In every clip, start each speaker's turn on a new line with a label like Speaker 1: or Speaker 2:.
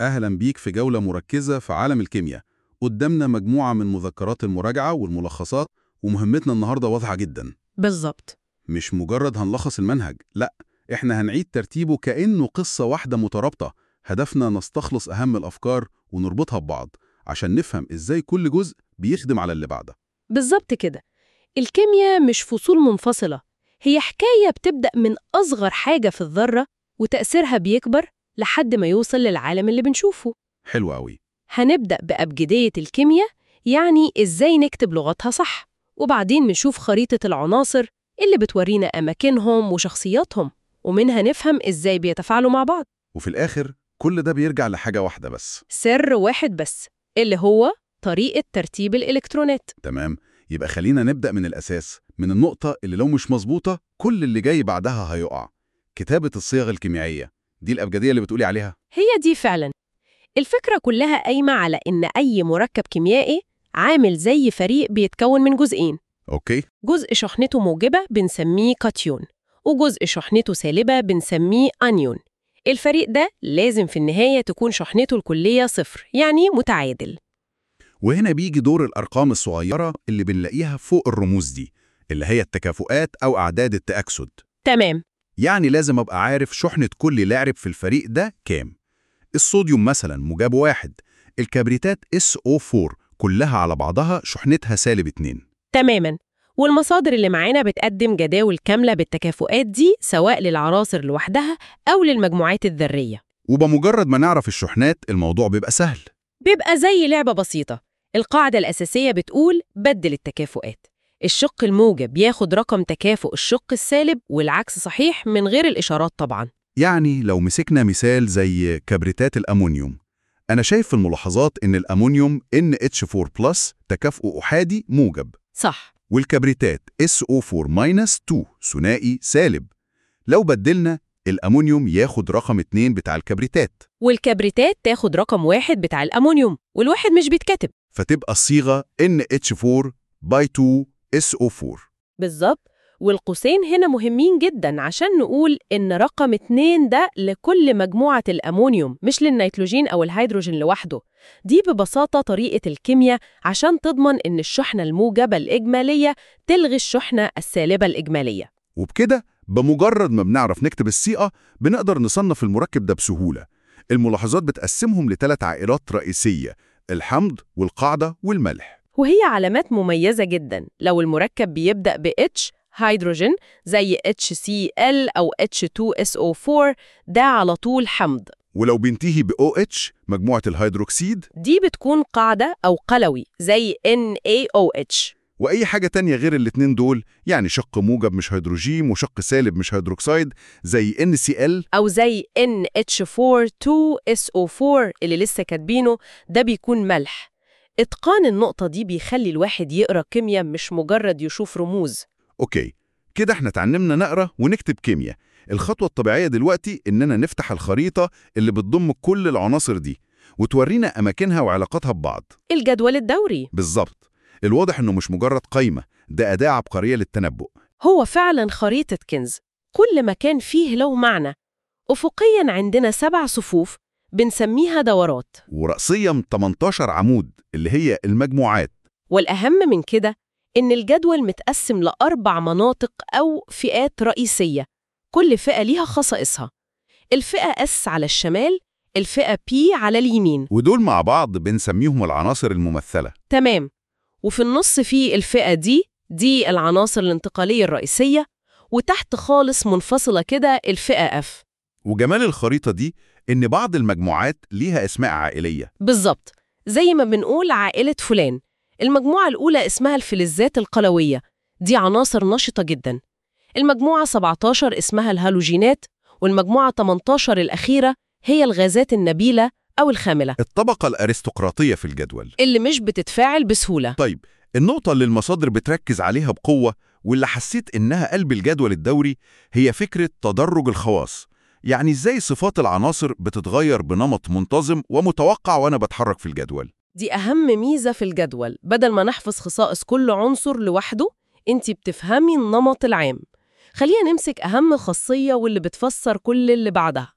Speaker 1: أهلا بيك في جولة مركزة في عالم الكيمياء قدامنا مجموعة من مذكرات المراجعة والملخصات ومهمتنا النهاردة واضحة جدا
Speaker 2: بالظبط
Speaker 1: مش مجرد هنلخص المنهج لا احنا هنعيد ترتيبه كأنه قصة واحدة مترابطة هدفنا نستخلص أهم الأفكار ونربطها ببعض عشان نفهم إزاي كل جزء بيخدم على اللي بعده
Speaker 2: بالظبط كده الكيمياء مش فصول منفصلة هي حكاية بتبدأ من أصغر حاجة في الذرة وتأثيرها بيكبر لحد ما يوصل للعالم اللي بنشوفه
Speaker 1: حلو قوي
Speaker 2: هنبدأ بأبجدية الكيمياء يعني إزاي نكتب لغتها صح وبعدين نشوف خريطة العناصر اللي بتورينا أماكنهم وشخصياتهم ومنها نفهم إزاي بيتفاعلوا مع بعض
Speaker 1: وفي الآخر كل ده بيرجع لحاجة واحدة بس
Speaker 2: سر واحد بس اللي هو طريقة ترتيب الإلكترونات
Speaker 1: تمام يبقى خلينا نبدأ من الأساس من النقطة اللي لو مش مظبوطة كل اللي جاي بعدها هيقع كتابة الصيغ الكيميائية دي الأبجدية اللي بتقولي عليها
Speaker 2: هي دي فعلا الفكرة كلها قايمة على إن أي مركب كيميائي عامل زي فريق بيتكون من جزئين
Speaker 1: أوكي
Speaker 2: جزء شحنته موجبة بنسميه كاتيون وجزء شحنته سالبة بنسميه أنيون الفريق ده لازم في النهاية تكون شحنته الكلية صفر يعني متعادل
Speaker 1: وهنا بيجي دور الأرقام الصغيرة اللي بنلاقيها فوق الرموز دي اللي هي التكافؤات أو أعداد التأكسد
Speaker 2: تمام
Speaker 1: يعني لازم أبقى عارف شحنة كل لاعب في الفريق ده كام الصوديوم مثلا موجب واحد الكبريتات SO4 كلها على بعضها شحنتها سالب 2
Speaker 2: تماما والمصادر اللي معانا بتقدم جداول كاملة بالتكافؤات دي سواء للعناصر لوحدها أو للمجموعات الذرية
Speaker 1: وبمجرد ما نعرف الشحنات الموضوع بيبقى سهل
Speaker 2: بيبقى زي لعبة بسيطة القاعدة الأساسية بتقول بدل التكافؤات الشق الموجب ياخد رقم تكافؤ الشق السالب والعكس صحيح من غير الإشارات طبعا
Speaker 1: يعني لو مسكنا مثال زي كبريتات الأمونيوم أنا شايف في الملاحظات إن الأمونيوم NH4+ تكافؤ أحادي موجب
Speaker 2: صح
Speaker 1: والكبريتات SO4-2 ثنائي سالب لو بدلنا الأمونيوم ياخد رقم 2 بتاع الكبريتات
Speaker 2: والكبريتات تاخد رقم واحد بتاع الأمونيوم والواحد مش بيتكتب
Speaker 1: فتبقى الصيغة NH4 by 2 SO4
Speaker 2: بالظبط والقوسين هنا مهمين جدا عشان نقول إن رقم اتنين ده لكل مجموعة الأمونيوم مش للنيتروجين أو الهيدروجين لوحده دي ببساطة طريقة الكيمياء عشان تضمن إن الشحنة الموجبة الإجمالية تلغي الشحنة السالبة الإجمالية
Speaker 1: وبكده بمجرد ما بنعرف نكتب الصيغة بنقدر نصنف المركب ده بسهولة الملاحظات بتقسمهم لثلاث عائلات رئيسية الحمض والقاعدة والملح
Speaker 2: وهي علامات مميزة جدا لو المركب بيبدأ ب H هيدروجين زي HCl أو H2SO4 ده على طول حمض
Speaker 1: ولو بينتهي ب OH مجموعة الهيدروكسيد
Speaker 2: دي بتكون قاعدة أو قلوي زي NaOH
Speaker 1: وأي حاجة تانية غير الاتنين دول يعني شق موجب مش هيدروجين وشق سالب مش هيدروكسيد زي NCl
Speaker 2: أو زي NH42SO4 اللي لسه كاتبينه ده بيكون ملح إتقان النقطة دي بيخلي الواحد يقرأ كيمياء مش مجرد يشوف رموز
Speaker 1: أوكي كده احنا اتعلمنا نقرأ ونكتب كيمياء الخطوة الطبيعية دلوقتي إننا نفتح الخريطة اللي بتضم كل العناصر دي وتورينا أماكنها وعلاقاتها ببعض
Speaker 2: الجدول الدوري
Speaker 1: بالظبط الواضح إنه مش مجرد قايمة ده أداة عبقرية للتنبؤ
Speaker 2: هو فعلا خريطة كنز كل مكان فيه له معنى أفقيا عندنا سبع صفوف بنسميها دورات
Speaker 1: ورأسيا 18 عمود اللي هي المجموعات
Speaker 2: والأهم من كده إن الجدول متقسم لأربع مناطق أو فئات رئيسية كل فئة ليها خصائصها الفئة S على الشمال الفئة P على اليمين
Speaker 1: ودول مع بعض بنسميهم العناصر الممثلة
Speaker 2: تمام وفي النص في الفئة دي دي العناصر الانتقالية الرئيسية وتحت خالص منفصلة كده الفئة F
Speaker 1: وجمال الخريطة دي إن بعض المجموعات ليها أسماء عائلية
Speaker 2: بالظبط زي ما بنقول عائلة فلان المجموعة الأولى اسمها الفلزات القلوية دي عناصر نشطة جدا المجموعة 17 اسمها الهالوجينات والمجموعة 18 الأخيرة هي الغازات النبيلة أو الخاملة
Speaker 1: الطبقة الأرستقراطية في الجدول
Speaker 2: اللي مش بتتفاعل بسهولة
Speaker 1: طيب النقطة اللي المصادر بتركز عليها بقوة واللي حسيت إنها قلب الجدول الدوري هي فكرة تدرج الخواص يعني إزاي صفات العناصر بتتغير بنمط منتظم ومتوقع وأنا بتحرك في الجدول
Speaker 2: دي أهم ميزة في الجدول بدل ما نحفظ خصائص كل عنصر لوحده انت بتفهمي النمط العام خلينا نمسك أهم خاصية واللي بتفسر كل اللي بعدها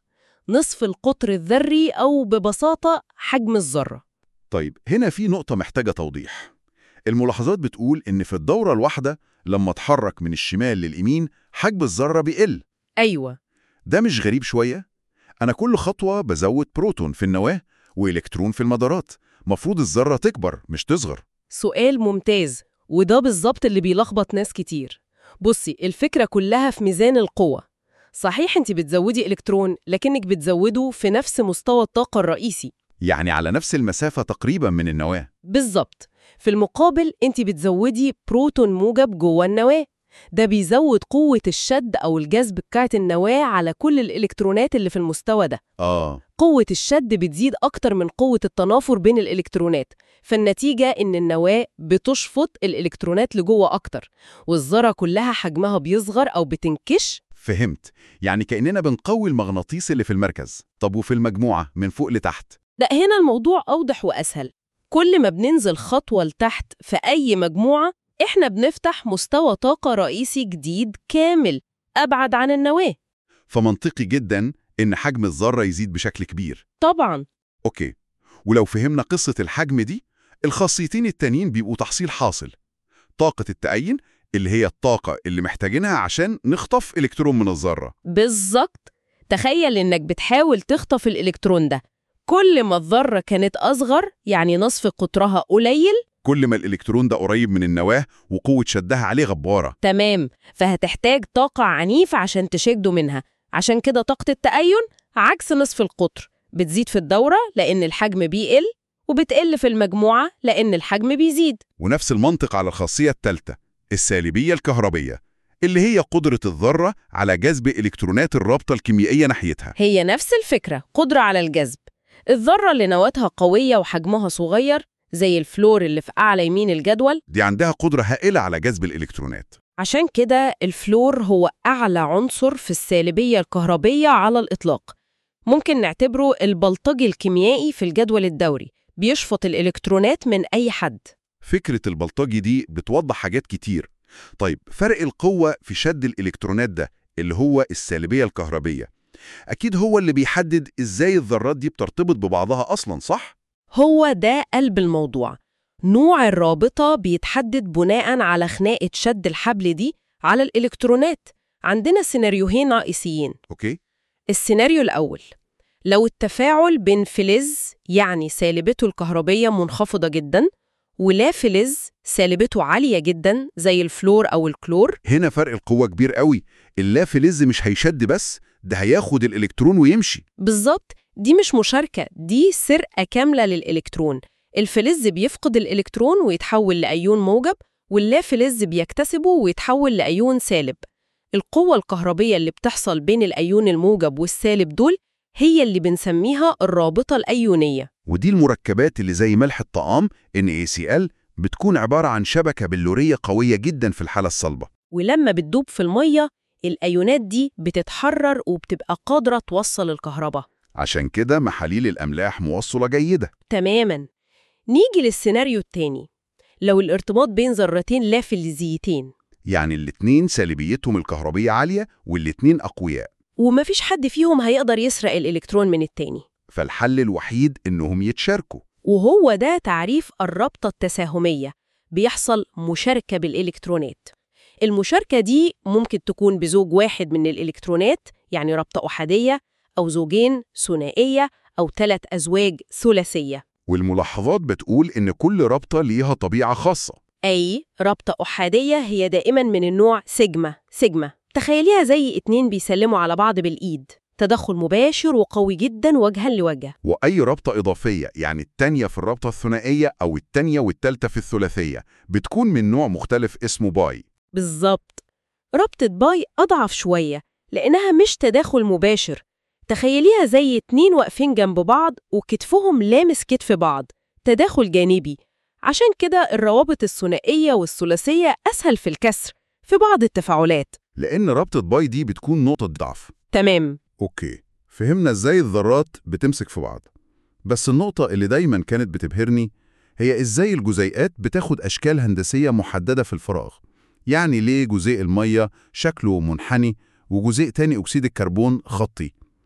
Speaker 2: نصف القطر الذري أو ببساطة حجم الذرة
Speaker 1: طيب هنا في نقطة محتاجة توضيح الملاحظات بتقول إن في الدورة الواحدة لما اتحرك من الشمال لليمين حجم الذرة بيقل
Speaker 2: أيوة
Speaker 1: ده مش غريب شوية؟ أنا كل خطوة بزود بروتون في النواة وإلكترون في المدارات مفروض الذرة تكبر مش تصغر
Speaker 2: سؤال ممتاز وده بالظبط اللي بيلخبط ناس كتير بصي الفكرة كلها في ميزان القوة صحيح انت بتزودي إلكترون لكنك بتزوده في نفس مستوى الطاقة الرئيسي
Speaker 1: يعني على نفس المسافة تقريبا من النواة
Speaker 2: بالظبط في المقابل انت بتزودي بروتون موجب جوه النواة ده بيزود قوة الشد أو الجذب بتاعت النواة على كل الإلكترونات اللي في المستوى ده
Speaker 1: آه
Speaker 2: قوة الشد بتزيد أكتر من قوة التنافر بين الإلكترونات فالنتيجة إن النواة بتشفط الإلكترونات لجوه أكتر والذرة كلها حجمها بيصغر أو بتنكش
Speaker 1: فهمت يعني كأننا بنقوي المغناطيس اللي في المركز طب وفي المجموعة من فوق لتحت
Speaker 2: لا هنا الموضوع أوضح وأسهل كل ما بننزل خطوة لتحت في أي مجموعة إحنا بنفتح مستوى طاقة رئيسي جديد كامل أبعد عن النواة
Speaker 1: فمنطقي جدا إن حجم الذرة يزيد بشكل كبير
Speaker 2: طبعاً
Speaker 1: أوكي ولو فهمنا قصة الحجم دي الخاصيتين التانيين بيبقوا تحصيل حاصل طاقة التأين اللي هي الطاقة اللي محتاجينها عشان نخطف إلكترون من الذرة
Speaker 2: بالظبط تخيل إنك بتحاول تخطف الإلكترون ده كل ما الذرة كانت أصغر يعني نصف قطرها قليل
Speaker 1: كل ما الإلكترون ده قريب من النواة وقوة شدها عليه غبارة
Speaker 2: تمام فهتحتاج طاقة عنيفة عشان تشده منها عشان كده طاقة التأين عكس نصف القطر بتزيد في الدورة لأن الحجم بيقل وبتقل في المجموعة لأن الحجم بيزيد
Speaker 1: ونفس المنطق على الخاصية الثالثة السالبية الكهربية اللي هي قدرة الذرة على جذب إلكترونات الرابطة الكيميائية ناحيتها
Speaker 2: هي نفس الفكرة قدرة على الجذب الذرة اللي نواتها قوية وحجمها صغير زي الفلور اللي في أعلى يمين الجدول
Speaker 1: دي عندها قدرة هائلة على جذب الإلكترونات
Speaker 2: عشان كده الفلور هو أعلى عنصر في السالبية الكهربية على الإطلاق ممكن نعتبره البلطجي الكيميائي في الجدول الدوري بيشفط الإلكترونات من أي حد
Speaker 1: فكرة البلطجي دي بتوضح حاجات كتير طيب فرق القوة في شد الإلكترونات ده اللي هو السالبية الكهربية أكيد هو اللي بيحدد إزاي الذرات دي بترتبط ببعضها أصلاً صح؟
Speaker 2: هو ده قلب الموضوع نوع الرابطة بيتحدد بناء على خناقة شد الحبل دي على الإلكترونات عندنا سيناريوهين رئيسيين
Speaker 1: أوكي؟
Speaker 2: السيناريو الأول لو التفاعل بين فلز يعني سالبته الكهربية منخفضة جدا ولا فلز سالبته عالية جدا زي الفلور أو الكلور
Speaker 1: هنا فرق القوة كبير قوي اللافلز مش هيشد بس ده هياخد الإلكترون ويمشي
Speaker 2: بالظبط دي مش مشاركة دي سرقة كاملة للإلكترون الفلز بيفقد الإلكترون ويتحول لأيون موجب واللافلز بيكتسبه ويتحول لأيون سالب القوة الكهربية اللي بتحصل بين الأيون الموجب والسالب دول هي اللي بنسميها الرابطة الأيونية
Speaker 1: ودي المركبات اللي زي ملح الطعام NaCl بتكون عبارة عن شبكة بلورية قوية جدا في الحالة الصلبة
Speaker 2: ولما بتدوب في المية الأيونات دي بتتحرر وبتبقى قادرة توصل الكهرباء
Speaker 1: عشان كده محاليل الأملاح موصلة جيدة
Speaker 2: تماما نيجي للسيناريو التاني لو الارتباط بين ذرتين لا فلزيتين
Speaker 1: يعني الاتنين سالبيتهم الكهربية عالية والاتنين أقوياء
Speaker 2: ومفيش حد فيهم هيقدر يسرق الإلكترون من التاني
Speaker 1: فالحل الوحيد إنهم يتشاركوا
Speaker 2: وهو ده تعريف الرابطة التساهمية بيحصل مشاركة بالإلكترونات المشاركة دي ممكن تكون بزوج واحد من الإلكترونات يعني رابطة أحادية أو زوجين ثنائية أو ثلاث أزواج ثلاثية
Speaker 1: والملاحظات بتقول إن كل رابطة ليها طبيعة خاصة
Speaker 2: أي رابطة أحادية هي دائما من النوع سيجما سيجما تخيليها زي اتنين بيسلموا على بعض بالإيد تدخل مباشر وقوي جدا وجها لوجه
Speaker 1: وأي رابطة إضافية يعني التانية في الرابطة الثنائية أو التانية والتالتة في الثلاثية بتكون من نوع مختلف اسمه باي
Speaker 2: بالظبط رابطة باي أضعف شوية لأنها مش تداخل مباشر تخيليها زي اتنين واقفين جنب بعض وكتفهم لامس كتف بعض تداخل جانبي عشان كده الروابط الثنائية والثلاثية أسهل في الكسر في بعض التفاعلات
Speaker 1: لأن رابطة باي دي بتكون نقطة ضعف
Speaker 2: تمام
Speaker 1: أوكي فهمنا إزاي الذرات بتمسك في بعض بس النقطة اللي دايما كانت بتبهرني هي إزاي الجزيئات بتاخد أشكال هندسية محددة في الفراغ يعني ليه جزيء المية شكله منحني وجزيء تاني أكسيد الكربون خطي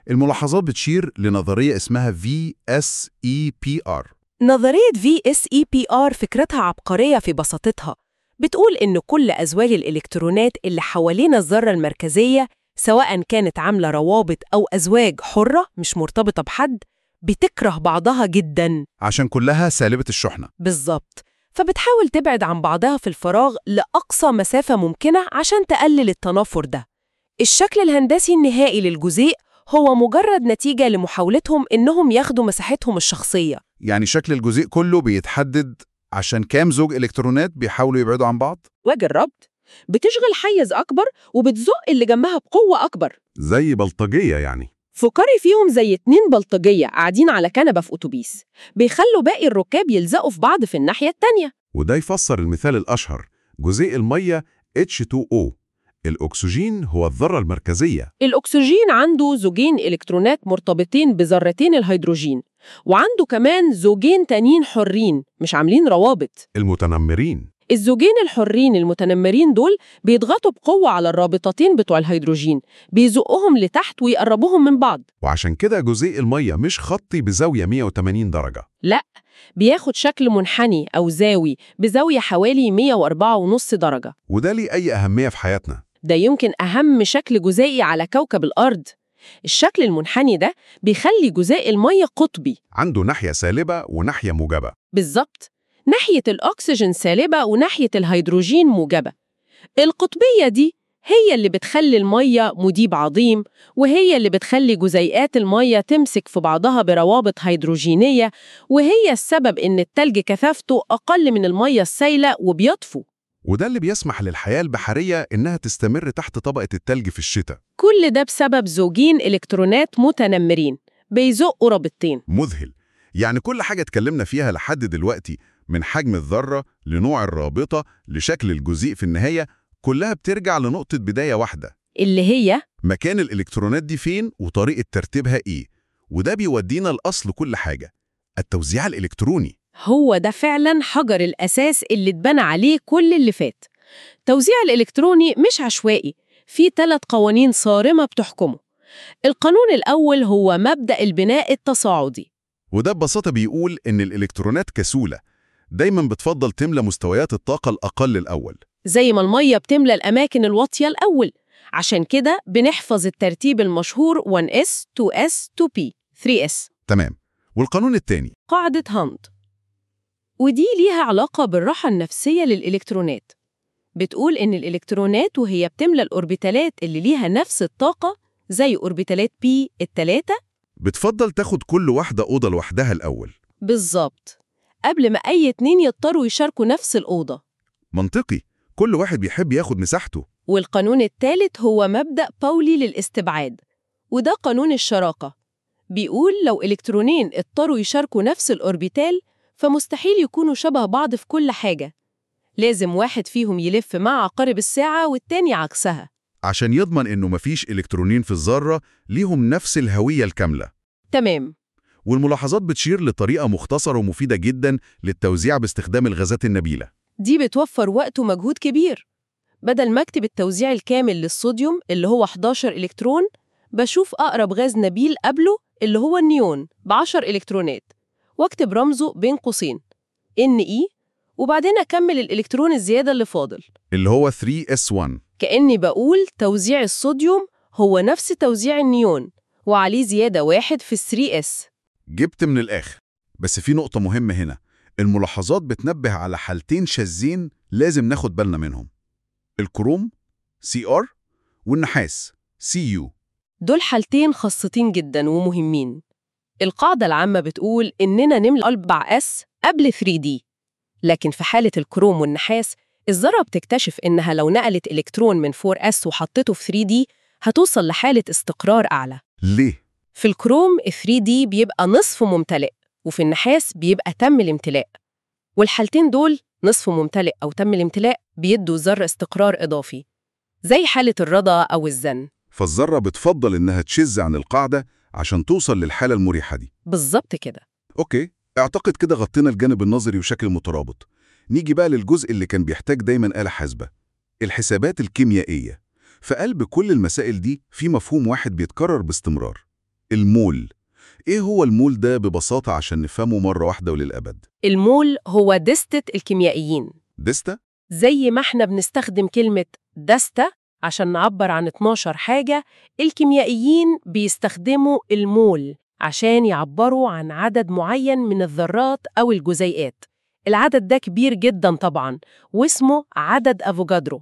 Speaker 1: الملاحظات بتشير لنظرية اسمها VSEPR
Speaker 2: نظرية VSEPR فكرتها عبقرية في بساطتها بتقول إن كل أزواج الإلكترونات اللي حوالين الذرة المركزية سواء كانت عاملة روابط أو أزواج حرة مش مرتبطة بحد بتكره بعضها جداً
Speaker 1: عشان كلها سالبة الشحنة
Speaker 2: بالظبط فبتحاول تبعد عن بعضها في الفراغ لأقصى مسافة ممكنة عشان تقلل التنافر ده الشكل الهندسي النهائي للجزيء هو مجرد نتيجة لمحاولتهم إنهم ياخدوا مساحتهم الشخصية
Speaker 1: يعني شكل الجزيء كله بيتحدد عشان كام زوج إلكترونات بيحاولوا يبعدوا عن بعض
Speaker 2: وجربت بتشغل حيز أكبر وبتزق اللي جنبها بقوة أكبر
Speaker 1: زي بلطجية يعني
Speaker 2: فكري فيهم زي اتنين بلطجية قاعدين على كنبة في أتوبيس بيخلوا باقي الركاب يلزقوا في بعض في الناحية التانية
Speaker 1: وده يفسر المثال الأشهر جزيء المية H2O الأكسجين هو الذرة المركزية
Speaker 2: الأكسجين عنده زوجين إلكترونات مرتبطين بذرتين الهيدروجين وعنده كمان زوجين تانيين حرين مش عاملين روابط
Speaker 1: المتنمرين
Speaker 2: الزوجين الحرين المتنمرين دول بيضغطوا بقوة على الرابطتين بتوع الهيدروجين بيزقهم لتحت ويقربوهم من بعض
Speaker 1: وعشان كده جزيء المية مش خطي بزاوية 180 درجة
Speaker 2: لا بياخد شكل منحني أو زاوي بزاوية حوالي 104.5 درجة
Speaker 1: وده ليه أي أهمية في حياتنا
Speaker 2: ده يمكن أهم شكل جزيئي على كوكب الأرض الشكل المنحني ده بيخلي جزيء المية قطبي
Speaker 1: عنده ناحية سالبة وناحية موجبة
Speaker 2: بالظبط ناحية الأكسجين سالبة وناحية الهيدروجين موجبة القطبية دي هي اللي بتخلي المية مديب عظيم وهي اللي بتخلي جزيئات المية تمسك في بعضها بروابط هيدروجينية وهي السبب إن التلج كثافته أقل من المية السائلة وبيطفو
Speaker 1: وده اللي بيسمح للحياة البحرية إنها تستمر تحت طبقة التلج في الشتاء
Speaker 2: كل ده بسبب زوجين إلكترونات متنمرين بيزقوا رابطتين
Speaker 1: مذهل يعني كل حاجة اتكلمنا فيها لحد دلوقتي من حجم الذرة لنوع الرابطة لشكل الجزيء في النهاية كلها بترجع لنقطة بداية واحدة
Speaker 2: اللي هي
Speaker 1: مكان الإلكترونات دي فين وطريقة ترتيبها إيه وده بيودينا لأصل كل حاجة التوزيع الإلكتروني
Speaker 2: هو ده فعلا حجر الأساس اللي اتبنى عليه كل اللي فات توزيع الإلكتروني مش عشوائي في ثلاث قوانين صارمة بتحكمه القانون الأول هو مبدأ البناء التصاعدي
Speaker 1: وده ببساطة بيقول إن الإلكترونات كسولة دايما بتفضل تملى مستويات الطاقة الأقل الأول
Speaker 2: زي ما المية بتملى الأماكن الواطية الأول عشان كده بنحفظ الترتيب المشهور 1S 2S 2P 3S
Speaker 1: تمام والقانون الثاني
Speaker 2: قاعدة هاند ودي ليها علاقة بالراحة النفسية للإلكترونات بتقول إن الإلكترونات وهي بتملى الأوربيتالات اللي ليها نفس الطاقة زي أوربيتالات P التلاتة
Speaker 1: بتفضل تاخد كل واحدة أوضة لوحدها الأول
Speaker 2: بالظبط قبل ما أي اتنين يضطروا يشاركوا نفس الأوضة
Speaker 1: منطقي كل واحد بيحب ياخد مساحته
Speaker 2: والقانون الثالث هو مبدأ باولي للاستبعاد وده قانون الشراكة بيقول لو إلكترونين اضطروا يشاركوا نفس الأوربيتال فمستحيل يكونوا شبه بعض في كل حاجة لازم واحد فيهم يلف مع عقارب الساعة والتاني عكسها
Speaker 1: عشان يضمن إنه مفيش إلكترونين في الذرة ليهم نفس الهوية الكاملة
Speaker 2: تمام
Speaker 1: والملاحظات بتشير لطريقة مختصرة ومفيدة جدا للتوزيع باستخدام الغازات النبيلة
Speaker 2: دي بتوفر وقت ومجهود كبير بدل ما اكتب التوزيع الكامل للصوديوم اللي هو 11 إلكترون بشوف أقرب غاز نبيل قبله اللي هو النيون ب 10 إلكترونات واكتب رمزه بين قوسين NE وبعدين أكمل الإلكترون الزيادة اللي فاضل
Speaker 1: اللي هو 3S1
Speaker 2: كأني بقول توزيع الصوديوم هو نفس توزيع النيون وعليه زيادة واحد في 3S
Speaker 1: جبت من الآخر بس في نقطة مهمة هنا الملاحظات بتنبه على حالتين شاذين لازم ناخد بالنا منهم الكروم CR والنحاس CU
Speaker 2: دول حالتين خاصتين جدا ومهمين القاعدة العامة بتقول إننا نملى أربع S قبل 3D لكن في حالة الكروم والنحاس الذرة بتكتشف إنها لو نقلت إلكترون من 4S وحطته في 3D هتوصل لحالة استقرار أعلى
Speaker 1: ليه؟
Speaker 2: في الكروم ال 3D بيبقى نصف ممتلئ وفي النحاس بيبقى تم الامتلاء والحالتين دول نصف ممتلئ أو تم الامتلاء بيدوا ذرة استقرار إضافي زي حالة الرضا أو الزن
Speaker 1: فالذرة بتفضل إنها تشذ عن القاعدة عشان توصل للحالة المريحة دي
Speaker 2: بالظبط كده
Speaker 1: أوكي اعتقد كده غطينا الجانب النظري وشكل مترابط نيجي بقى للجزء اللي كان بيحتاج دايما آلة حاسبة الحسابات الكيميائية في قلب كل المسائل دي في مفهوم واحد بيتكرر باستمرار المول إيه هو المول ده ببساطة عشان نفهمه مرة واحدة وللأبد؟
Speaker 2: المول هو دستة الكيميائيين
Speaker 1: دستة؟
Speaker 2: زي ما احنا بنستخدم كلمة دستة عشان نعبر عن 12 حاجة الكيميائيين بيستخدموا المول عشان يعبروا عن عدد معين من الذرات أو الجزيئات العدد ده كبير جدا طبعا واسمه عدد أفوجادرو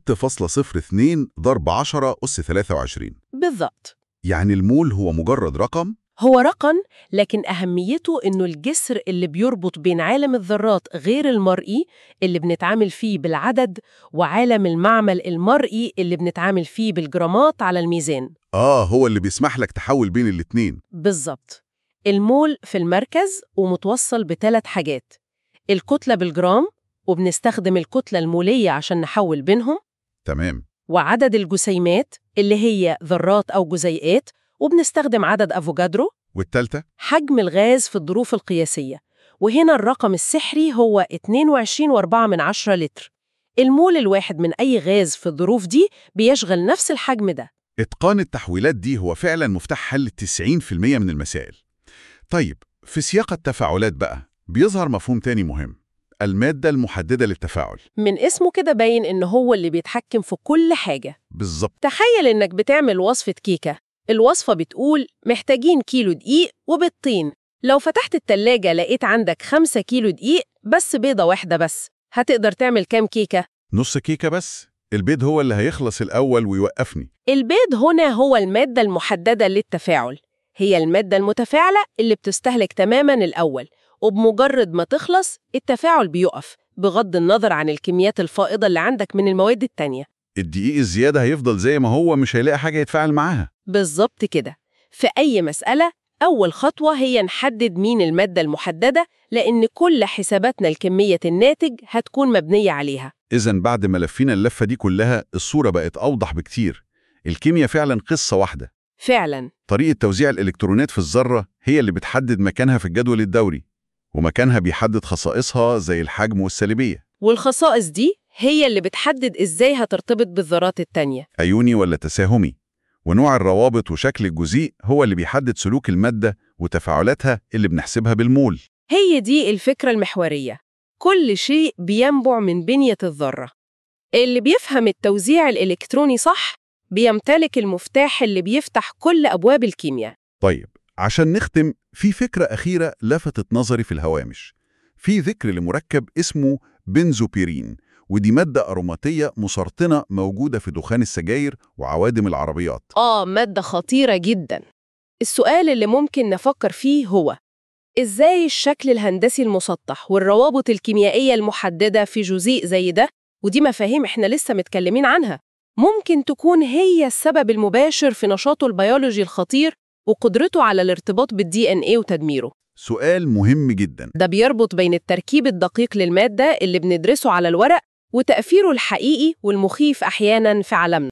Speaker 1: 6.02 ضرب 10 أس 23
Speaker 2: بالضبط
Speaker 1: يعني المول هو مجرد رقم؟
Speaker 2: هو رقم لكن أهميته إنه الجسر اللي بيربط بين عالم الذرات غير المرئي اللي بنتعامل فيه بالعدد وعالم المعمل المرئي اللي بنتعامل فيه بالجرامات على الميزان
Speaker 1: آه هو اللي بيسمح لك تحول بين الاتنين
Speaker 2: بالظبط المول في المركز ومتوصل بثلاث حاجات الكتلة بالجرام وبنستخدم الكتلة المولية عشان نحول بينهم
Speaker 1: تمام
Speaker 2: وعدد الجسيمات اللي هي ذرات أو جزيئات وبنستخدم عدد أفوجادرو
Speaker 1: والتالتة؟
Speaker 2: حجم الغاز في الظروف القياسية وهنا الرقم السحري هو 22.4 من عشرة لتر المول الواحد من أي غاز في الظروف دي بيشغل نفس الحجم ده
Speaker 1: إتقان التحويلات دي هو فعلا مفتاح حل 90% من المسائل طيب في سياق التفاعلات بقى بيظهر مفهوم تاني مهم المادة المحددة للتفاعل
Speaker 2: من اسمه كده باين إن هو اللي بيتحكم في كل حاجة
Speaker 1: بالظبط
Speaker 2: تخيل إنك بتعمل وصفة كيكة الوصفة بتقول محتاجين كيلو دقيق وبيضتين لو فتحت التلاجة لقيت عندك خمسة كيلو دقيق بس بيضة واحدة بس هتقدر تعمل كام كيكة؟
Speaker 1: نص كيكة بس البيض هو اللي هيخلص الأول ويوقفني
Speaker 2: البيض هنا هو المادة المحددة للتفاعل هي المادة المتفاعلة اللي بتستهلك تماماً الأول وبمجرد ما تخلص التفاعل بيقف بغض النظر عن الكميات الفائضة اللي عندك من المواد التانية
Speaker 1: الدقيق الزيادة هيفضل زي ما هو مش هيلاقي حاجة يتفاعل معاها
Speaker 2: بالظبط كده في أي مسألة أول خطوة هي نحدد مين المادة المحددة لأن كل حساباتنا لكمية الناتج هتكون مبنية عليها
Speaker 1: إذا بعد ما لفينا اللفة دي كلها الصورة بقت أوضح بكتير الكيمياء فعلا قصة واحدة
Speaker 2: فعلا
Speaker 1: طريقة توزيع الإلكترونات في الذرة هي اللي بتحدد مكانها في الجدول الدوري ومكانها بيحدد خصائصها زي الحجم والسالبية
Speaker 2: والخصائص دي هي اللي بتحدد إزاي هترتبط بالذرات التانية
Speaker 1: أيوني ولا تساهمي ونوع الروابط وشكل الجزيء هو اللي بيحدد سلوك المادة وتفاعلاتها اللي بنحسبها بالمول
Speaker 2: هي دي الفكرة المحورية كل شيء بينبع من بنية الذرة اللي بيفهم التوزيع الإلكتروني صح بيمتلك المفتاح اللي بيفتح كل أبواب الكيمياء
Speaker 1: طيب عشان نختم في فكرة أخيرة لفتت نظري في الهوامش في ذكر لمركب اسمه بنزوبيرين ودي مادة أروماتية مسرطنة موجودة في دخان السجاير وعوادم العربيات
Speaker 2: آه مادة خطيرة جدا السؤال اللي ممكن نفكر فيه هو إزاي الشكل الهندسي المسطح والروابط الكيميائية المحددة في جزيء زي ده ودي مفاهيم إحنا لسه متكلمين عنها ممكن تكون هي السبب المباشر في نشاطه البيولوجي الخطير وقدرته على الارتباط بالدي ان ايه وتدميره
Speaker 1: سؤال مهم جدا
Speaker 2: ده بيربط بين التركيب الدقيق للمادة اللي بندرسه على الورق وتأثيره الحقيقي والمخيف أحياناً في عالمنا